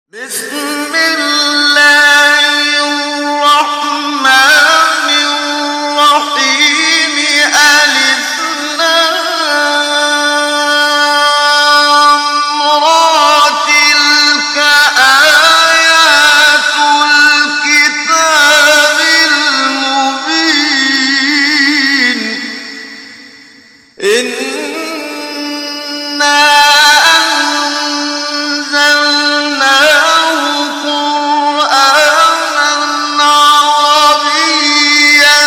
بسم الله الرحمن الرحيم ألف لام را تلك آيات الكتاب المبين إنا أنزلناه قرآنا عربيا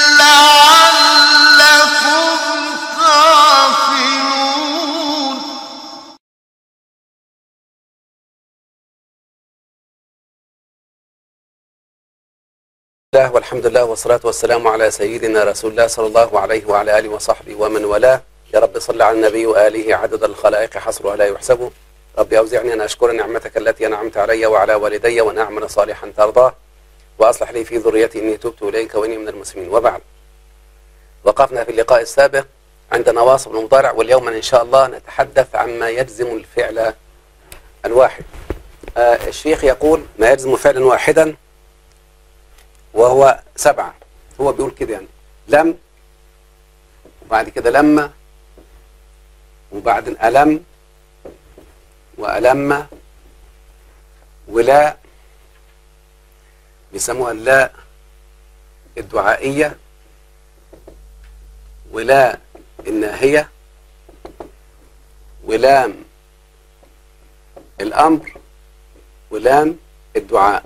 لعلكم تعقلون الله والحمد لله والصلاة والسلام على سيدنا رسول الله صلى الله عليه وعلى آله وصحبه ومن والاه يا رب صل على النبي وآله عدد الخلائق حصرها لا يحسب رب أوزعني أن أشكر نعمتك التي أنعمت علي وعلى والدي وأن أعمل صالحا ترضاه وأصلح لي في ذريتي إني تبت إليك وإني من المسلمين وبعد وقفنا في اللقاء السابق عند نواصب المضارع واليوم إن شاء الله نتحدث عما يجزم الفعل الواحد آه الشيخ يقول ما يجزم فعلا واحدا وهو سبعة هو بيقول كده يعني لم وبعد كده لما وبعدين ألم وألم ولا بيسموها اللا الدعائية ولا الناهية ولام الأمر ولام الدعاء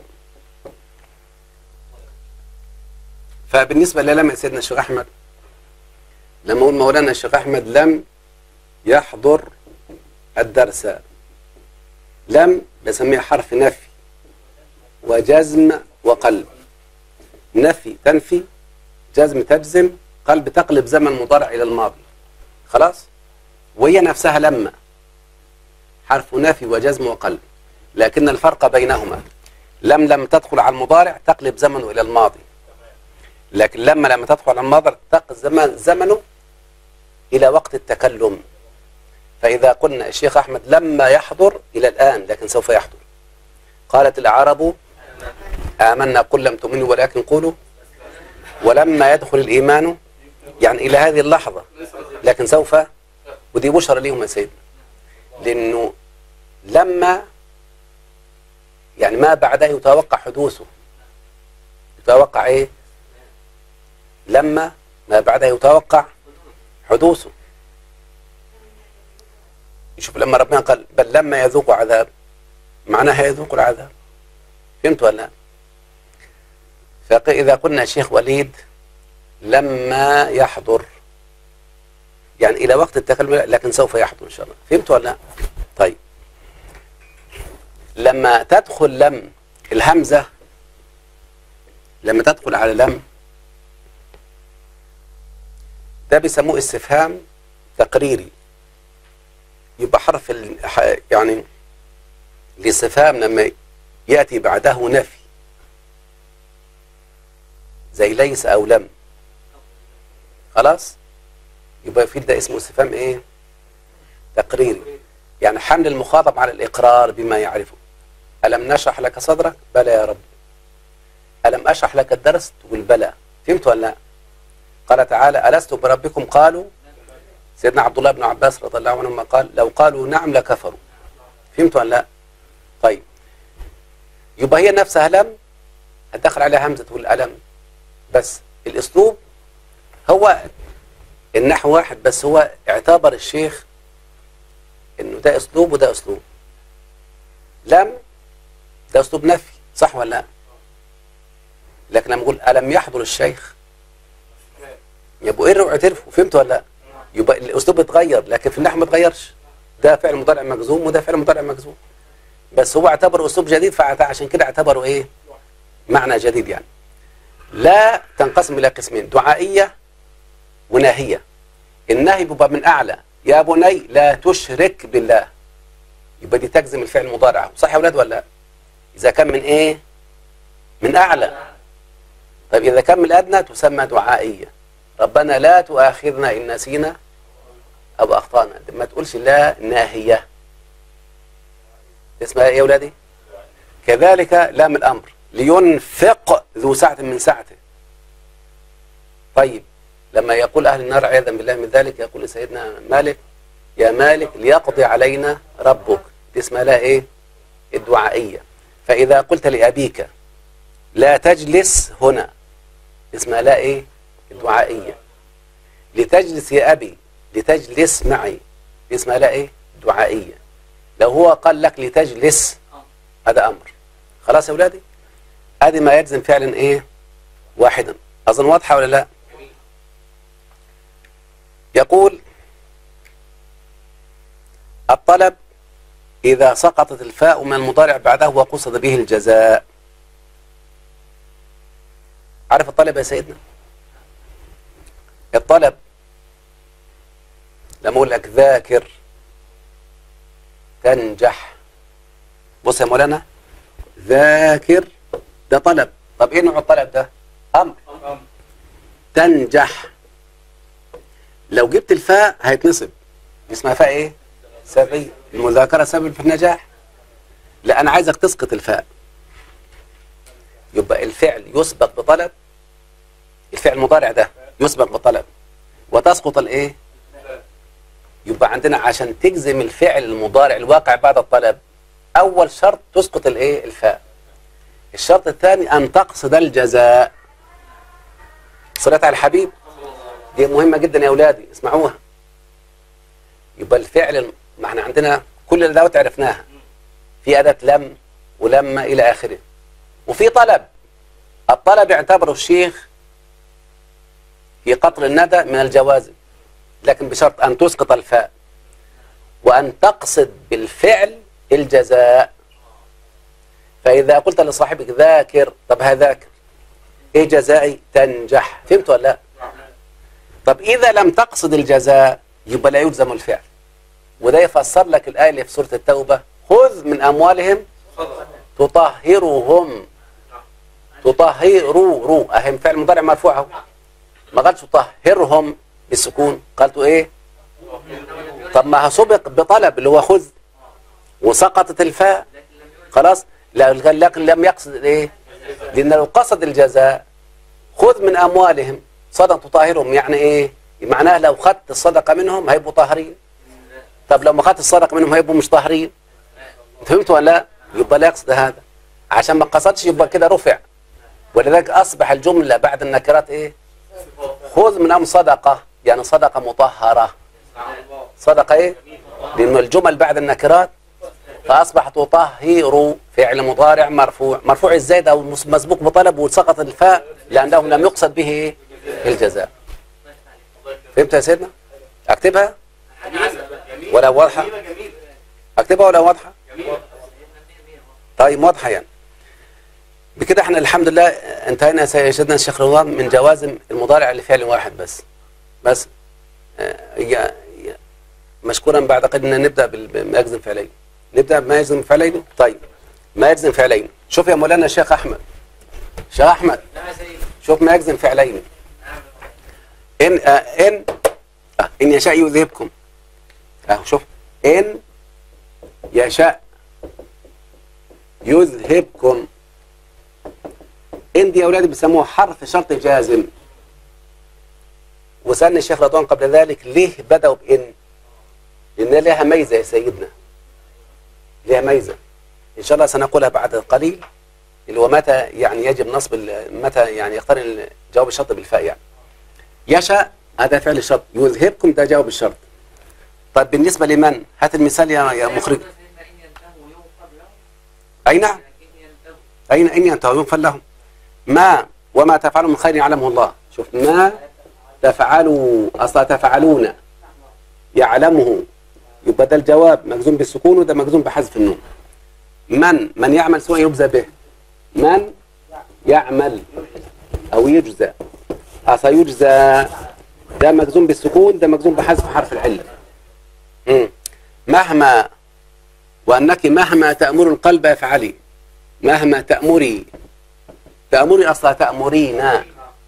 فبالنسبة للم يا سيدنا الشيخ أحمد لما أقول مولانا الشيخ أحمد لم يحضر الدرس لم بسميها حرف نفي وجزم وقلب نفي تنفي جزم تجزم قلب تقلب زمن مضارع إلى الماضي خلاص وهي نفسها لما حرف نفي وجزم وقلب لكن الفرق بينهما لم لم تدخل على المضارع تقلب زمنه إلى الماضي لكن لما لما تدخل على الماضي تقلب زمن زمنه إلى وقت التكلم فإذا قلنا الشيخ أحمد لما يحضر إلى الآن لكن سوف يحضر قالت العرب آمنا قل لم تؤمنوا ولكن قولوا ولما يدخل الإيمان يعني إلى هذه اللحظة لكن سوف ودي بشرى ليهم يا سيدنا لأنه لما يعني ما بعده يتوقع حدوثه يتوقع إيه لما ما بعده يتوقع حدوثه شوف لما ربنا قال بل لما يذوقوا عذاب معناها يذوقوا العذاب فهمت ولا لا؟ فإذا قلنا شيخ وليد لما يحضر يعني إلى وقت التكلم لكن سوف يحضر إن شاء الله فهمت ولا لا؟ طيب لما تدخل لم الهمزة لما تدخل على لم ده بيسموه استفهام تقريري يبقى حرف ال... يعني الاستفهام لما يأتي بعده نفي زي ليس أو لم خلاص يبقى في ده اسمه استفهام ايه تقريري يعني حمل المخاطب على الإقرار بما يعرفه ألم نشرح لك صدرك بلى يا رب ألم أشرح لك الدرس تقول بلى فهمت ولا لا قال تعالى ألست بربكم قالوا سيدنا عبد الله بن عباس رضي الله عنهما قال لو قالوا نعم لكفروا فهمت ولا لا طيب يبقى هي نفسها لم هتدخل عليها همزة تقول ألم بس الأسلوب هو النحو واحد بس هو اعتبر الشيخ انه ده اسلوب وده اسلوب لم ده اسلوب نفي صح ولا لا لكن لما نقول ألم يحضر الشيخ يبقوا قروا واعترفوا فهمت ولا لا يبقى الاسلوب اتغير لكن في النحو ما اتغيرش ده فعل مضارع مجزوم وده فعل مضارع مجزوم بس هو اعتبره اسلوب جديد فعشان كده اعتبره ايه معنى جديد يعني لا تنقسم الى قسمين دعائيه وناهيه النهي بيبقى من اعلى يا بني لا تشرك بالله يبقى دي تجزم الفعل المضارع صح يا اولاد ولا لا اذا كان من ايه من اعلى طيب اذا كان من الادنى تسمى دعائيه ربنا لا تؤاخذنا إن نسينا أو أخطأنا ما تقولش لا ناهية اسمها إيه يا أولادي كذلك لام الأمر لينفق ذو سعة من سعته طيب لما يقول أهل النار عياذا بالله من ذلك يقول سيدنا مالك يا مالك ليقضي علينا ربك دي اسمها لها ايه الدعائية فإذا قلت لأبيك لا تجلس هنا اسمها لا ايه الدعائية لتجلس يا أبي لتجلس معي دي اسمها لا ايه دعائية لو هو قال لك لتجلس هذا أمر خلاص يا أولادي هذه ما يلزم فعلا ايه واحدا أظن واضحة ولا لا يقول الطلب إذا سقطت الفاء من المضارع بعده وقصد به الجزاء عارف الطلب يا سيدنا الطلب لما أقول لك ذاكر تنجح بص يا مولانا ذاكر ده طلب طب ايه نوع الطلب ده امر تنجح لو جبت الفاء هيتنصب اسمها فاء ايه سببية المذاكرة سبب في النجاح لا أنا عايزك تسقط الفاء يبقى الفعل يسبق بطلب الفعل المضارع ده يسبق بطلب وتسقط الايه يبقى عندنا عشان تجزم الفعل المضارع الواقع بعد الطلب أول شرط تسقط الايه الفاء الشرط الثاني أن تقصد الجزاء صلاة على الحبيب دي مهمة جدا يا أولادي اسمعوها يبقى الفعل ما احنا عندنا كل الأدوات عرفناها في أداة لم ولما إلى آخره وفي طلب الطلب يعتبره الشيخ في قطر الندى من الجوازم لكن بشرط أن تسقط الفاء وأن تقصد بالفعل الجزاء فإذا قلت لصاحبك ذاكر طب هذاكر إيه جزائي تنجح فهمت ولا لا طب إذا لم تقصد الجزاء يبقى لا يلزم الفعل وده يفسر لك الآية اللي في سورة التوبة خذ من أموالهم تطهرهم تطهروا رو أهم فعل مضارع مرفوع اهو ما قالش تطهرهم بالسكون قالتوا إيه طب ما سبق بطلب اللي هو خذ وسقطت الفاء خلاص لا لكن لم يقصد الايه لان لو قصد الجزاء خذ من اموالهم صدقه تطهرهم يعني ايه معناها لو خدت الصدقه منهم هيبقوا طاهرين طب لو ما خدت الصدقه منهم هيبقوا مش طاهرين فهمت ولا لا يبقى لا يقصد هذا عشان ما قصدش يبقى كده رفع ولذلك اصبح الجمله بعد النكرات ايه خذ من ام صدقه يعني صدقه مطهره صدقه ايه لان الجمل بعد النكرات فأصبح تطهر فعل مضارع مرفوع مرفوع ازاي ده مسبوق بطلب وسقط الفاء لأنه لم يقصد به إيه؟ الجزاء فهمت يا سيدنا أكتبها ولا واضحة أكتبها ولا واضحة طيب واضحة يعني بكده احنا الحمد لله انتهينا يا سيدنا الشيخ رضوان من جوازم المضارع لفعل واحد بس بس آه، يا- يا- مشكورا بعد قليل نبدأ بما يجزم فعلين نبدأ بما يجزم فعلين طيب ما يجزم فعلين شوف يا مولانا الشيخ أحمد شيخ أحمد شوف ما يجزم فعلين إن آه إن آه إن يشاء يذهبكم أهو شوف إن يشاء يذهبكم إن دي يا أولادي بيسموها حرف شرط جازم وسألني الشيخ رضوان قبل ذلك ليه بدأوا بإن لأن لها ميزة يا سيدنا لها ميزة إن شاء الله سنقولها بعد قليل اللي هو متى يعني يجب نصب ال- متى يعني يقترن جواب الشرط بالفاء يعني يشاء هذا فعل الشرط يذهبكم ده جواب الشرط طيب بالنسبة لمن هات المثال يا يا مخرج أي نعم أين أين ينتهوا يغفر لهم ما وما تفعلوا من خير يعلمه الله شوف ما تفعلوا أصلا تفعلون يعلمه يبقى ده الجواب مجزوم بالسكون وده مجزوم بحذف النون من من يعمل سوء يجزى به من يعمل أو يجزى أصلا يجزى ده مجزوم بالسكون ده مجزوم بحذف حرف العلة مم. مهما وأنك مهما تأمر القلب افعلي مهما تأمري تأمري أصلا تأمرينا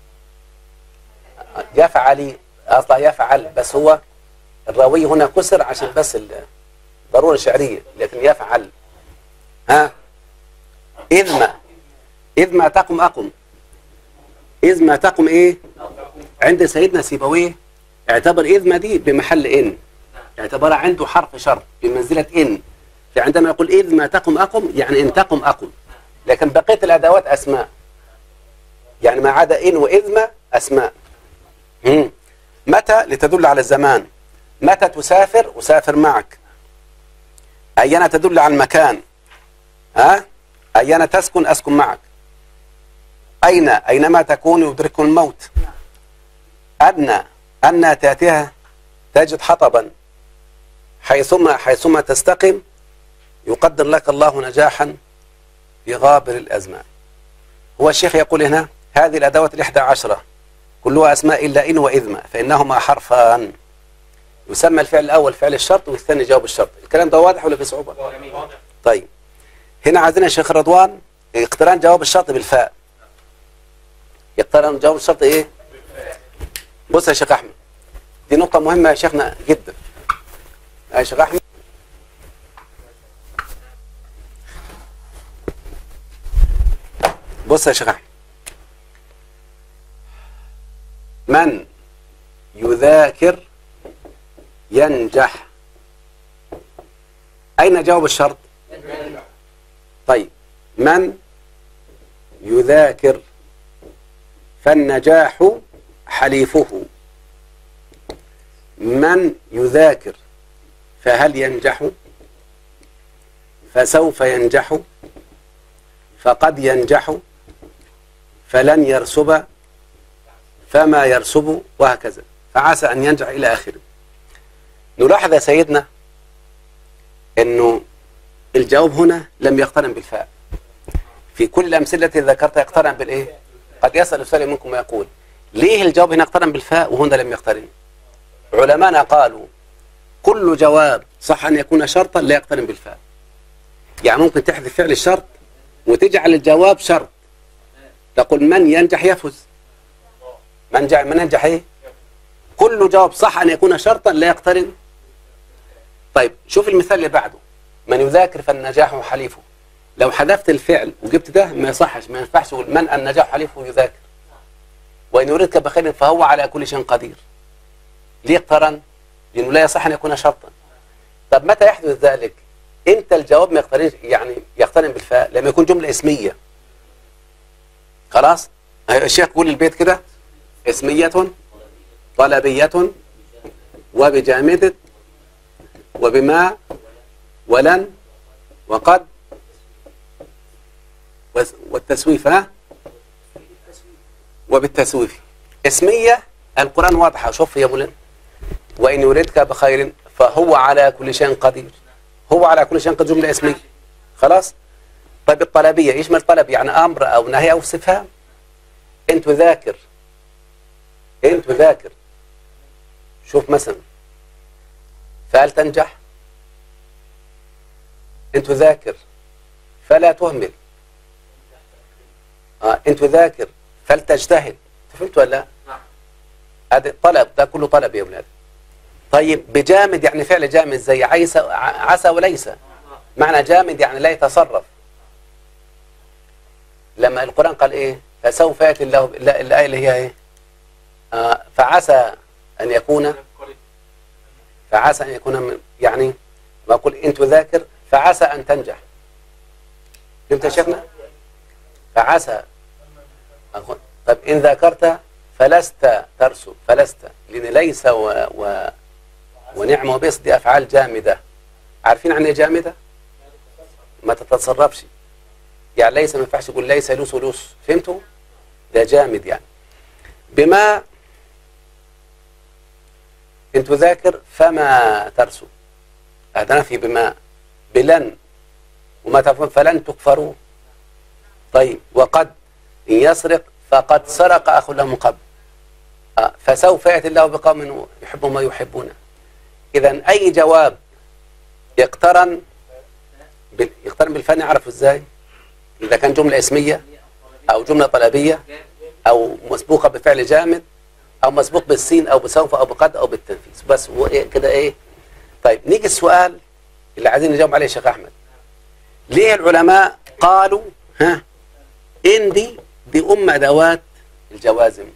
يفعلي أصلا يفعل بس هو الراوي هنا كسر عشان بس ال- ضرورة شعرية لكن يفعل ها إذ ما إذ ما تقم أقم إذ ما تقم إيه عند سيدنا سيبويه اعتبر إذ ما دي بمحل إن اعتبرها عنده حرف شرط بمنزلة إن فعندما يقول إذ ما تقم أقم يعني إن تقم أقم لكن بقية الأدوات أسماء يعني ما عدا إن وإذ ما أسماء مم. متى لتدل على الزمان متى تسافر أسافر معك أين تدل على المكان ها أين تسكن أسكن معك أين أينما تكون يدرك الموت أدنى أن تأتيها تجد حطبا حيثما حيثما تستقم يقدر لك الله نجاحا في غابر الأزمان هو الشيخ يقول هنا هذه الأدوات الإحدى عشرة كلها أسماء إلا إن وإذما فإنهما حرفان يسمى الفعل الأول فعل الشرط والثاني جواب الشرط الكلام ده واضح ولا في صعوبة طيب هنا عايزين يا شيخ رضوان اقتران جواب الشرط بالفاء يقترن جواب الشرط ايه بص يا شيخ احمد دي نقطة مهمة يا شيخنا جدا يا شيخ احمد بص يا شيخ احمد من يذاكر ينجح أين جواب الشرط طيب من يذاكر فالنجاح حليفه من يذاكر فهل ينجح فسوف ينجح فقد ينجح فلن يرسب فما يرسب وهكذا فعسى أن ينجح إلى آخره نلاحظ يا سيدنا أنه الجواب هنا لم يقترن بالفاء في كل الأمثلة التي ذكرتها يقترن بالإيه قد يسأل السؤال منكم ويقول ليه الجواب هنا اقترن بالفاء وهنا لم يقترن علماءنا قالوا كل جواب صح أن يكون شرطا لا يقترن بالفاء يعني ممكن تحذف فعل الشرط وتجعل الجواب شرط تقول من ينجح يفوز من جع من ينجح ايه كل جواب صح ان يكون شرطا لا يقترن طيب شوف المثال اللي بعده من يذاكر فالنجاح حليفه لو حذفت الفعل وجبت ده ما يصحش ما ينفعش تقول من النجاح حليفه يذاكر وان يريدك بخير فهو على كل شيء قدير ليه اقترن لانه لا يصح ان يكون شرطا طب متى يحدث ذلك امتى الجواب ما يقترن يعني يقترن بالفاء لما يكون جمله اسميه خلاص الشيخ يقول البيت كده اسمية طلبية وبجامد وبما ولن وقد والتسويف ها وبالتسويف اسمية القرآن واضحة شوف يا مولانا وإن يريدك بخير فهو على كل شيء قدير هو على كل شيء قدير جملة اسمية خلاص طيب الطلبية يشمل طلب يعني أمر أو نهي أو استفهام أنت ذاكر أنت ذاكر شوف مثلا فهل تنجح أنت ذاكر فلا تهمل آه أنت ذاكر فلتجتهد فهمت ولا لا؟ هذا طلب ده كله طلب يا أولاد طيب بجامد يعني فعل جامد زي عيسى عسى وليس معنى جامد يعني لا يتصرف لما القرآن قال إيه فسوف يأتي الله لا الآية اللي هي إيه آه فعسى أن يكون فعسى أن يكون من يعني ما أقول أنت ذاكر فعسى أن تنجح فهمت يا شيخنا فعسى أقول طب إن ذاكرت فلست ترسب فلست لأن ليس و, و ونعم وبئس دي أفعال جامدة عارفين عن إيه جامدة؟ ما تتصرفش يعني ليس ما ينفعش يقول ليس لوس ولوس فهمتوا؟ ده جامد يعني بما إن تذاكر فما ترسو هذا في بما بلن وما تفهم فلن تكفروا طيب وقد إن يسرق فقد سرق أخ له من قبل آه فسوف يأتي الله بقوم يحبون ما يحبون إذا أي جواب يقترن بال... يقترن بالفن يعرفه إزاي إذا كان جملة اسمية أو جملة طلبية أو مسبوقة بفعل جامد أو مسبوق بالسين أو بسوف أو بقد أو بالتنفيذ بس كده إيه طيب نيجي السؤال اللي عايزين نجاوب عليه يا شيخ أحمد ليه العلماء قالوا ها إن دي دي أم أدوات الجوازم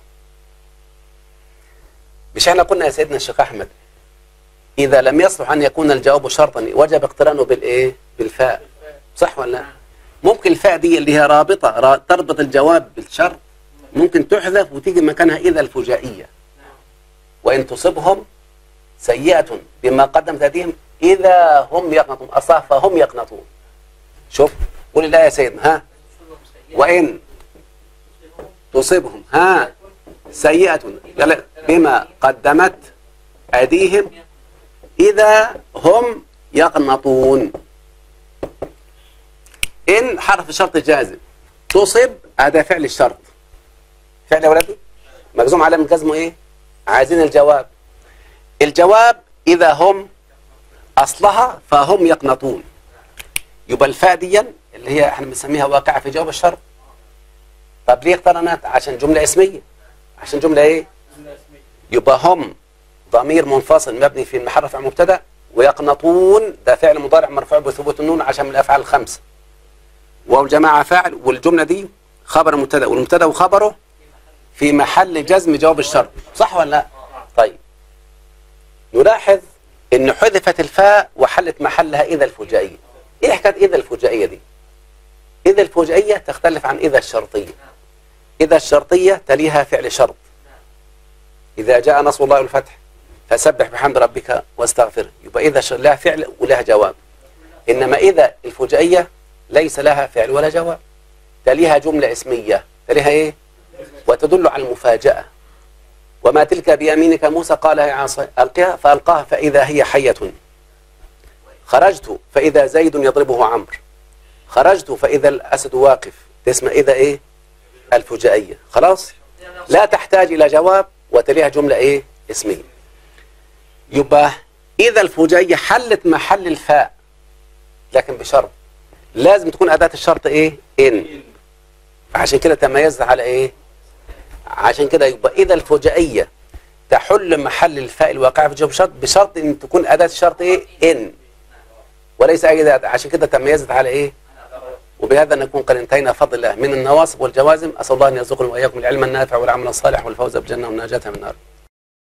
مش احنا قلنا يا سيدنا الشيخ أحمد إذا لم يصلح أن يكون الجواب شرطا وجب اقترانه بالإيه؟ بالفاء صح ولا لا؟ ممكن الفاء دي اللي هي رابطة را- تربط الجواب بالشرط ممكن تحذف وتيجي مكانها إذا الفجائية وإن تصبهم سيئة بما قدمت أيديهم إذا هم يقنطون أصح فهم يقنطون شوف قول الله يا سيدنا ها وإن تصبهم ها سيئة لا، بما قدمت أيديهم إذا هم يقنطون إن حرف شرط جازم تصب هذا فعل الشرط فعل يا ولدي مجزوم على من جزمه إيه عايزين الجواب الجواب إذا هم أصلها فهم يقنطون يبقى الفاء دي اللي هي احنا بنسميها واقعة في جواب الشرط طب ليه اقترنت عشان جملة اسمية عشان جملة ايه يبقى هم ضمير منفصل مبني في المحل رفع مبتدا ويقنطون ده فعل مضارع مرفوع بثبوت النون عشان من الافعال الخمسه والجماعه فاعل والجمله دي خبر مبتدا والمبتدا وخبره في محل جزم جواب الشرط صح ولا لا طيب نلاحظ ان حذفت الفاء وحلت محلها اذا الفجائيه ايه حكايه اذا الفجائيه دي اذا الفجائيه تختلف عن اذا الشرطيه اذا الشرطيه تليها فعل شرط إذا جاء نصر الله والفتح فسبح بحمد ربك واستغفره يبقى إذا ش- لها فعل ولها جواب إنما إذا الفجائية ليس لها فعل ولا جواب تليها جملة اسمية تليها إيه وتدل على المفاجأة وما تلك بيمينك موسى قال يا عصا ألقها فألقاها فإذا هي حية خرجت فإذا زيد يضربه عمرو خرجت فإذا الأسد واقف تسمى إذا إيه الفجائية خلاص لا تحتاج إلى جواب وتليها جملة إيه اسمية يبقى إذا الفجائية حلت محل الفاء لكن بشرط لازم تكون أداة الشرط إيه إن عشان كده تميزت على إيه عشان كده يبقى إذا الفجائية تحل محل الفاء الواقع في جواب الشرط بشرط إن تكون أداة الشرط إيه إن وليس أي أداة عشان كده تميزت على إيه وبهذا نكون قد انتهينا فضل الله من النواصب والجوازم أسأل الله أن يرزقنا وإياكم العلم النافع والعمل الصالح والفوز بالجنة والنجاة من النار